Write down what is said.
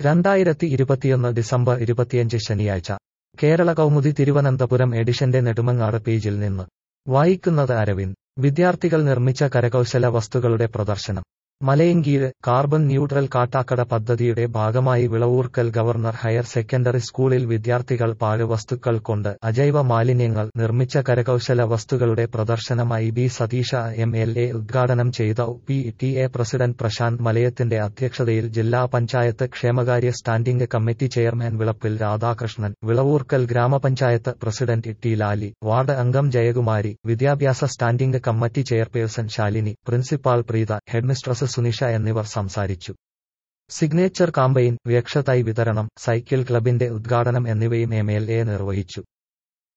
രണ്ടായിരത്തി ഇരുപത്തിയൊന്ന് ഡിസംബർ ഇരുപത്തിയഞ്ച് ശനിയാഴ്ച കേരള കൗമുദി തിരുവനന്തപുരം എഡിഷന്റെ നെടുമങ്ങാട് പേജിൽ നിന്ന് വായിക്കുന്നത് അരവിന്ദ് വിദ്യാർത്ഥികൾ നിർമ്മിച്ച കരകൗശല വസ്തുക്കളുടെ പ്രദർശനം മലയങ്കീഴ് കാർബൺ ന്യൂട്രൽ കാട്ടാക്കട പദ്ധതിയുടെ ഭാഗമായി വിളവൂർക്കൽ ഗവർണർ ഹയർ സെക്കൻഡറി സ്കൂളിൽ വിദ്യാർത്ഥികൾ പാഴ്വസ്തുക്കൾ കൊണ്ട് അജൈവ മാലിന്യങ്ങൾ നിർമ്മിച്ച കരകൗശല വസ്തുക്കളുടെ പ്രദർശനമായി B Sathish M L A ഉദ്ഘാടനം ചെയ്ത P T A president Prashanth മലയത്തിന്റെ അധ്യക്ഷതയിൽ ജില്ലാ പഞ്ചായത്ത് ക്ഷേമകാര്യ standing committee chairman Vilappil Radhakrishnan വിളവൂർക്കൽ ഗ്രാമപഞ്ചായത്ത് പ്രസിഡന്റ് ടി ലാലി വാർഡ് അംഗം ജയകുമാരി വിദ്യാഭ്യാസ standing committee chairperson Shalini principal Preetha headmistress Sunisha എന്നിവർ സംസാരിച്ചു സിഗ്നേച്ചർ കാമ്പയിൻ വൃക്ഷത്തൈ വിതരണം സൈക്കിൾ ക്ലബിന്റെ ഉദ്ഘാടനം എന്നിവയും എം എൽ എ നിർവഹിച്ചു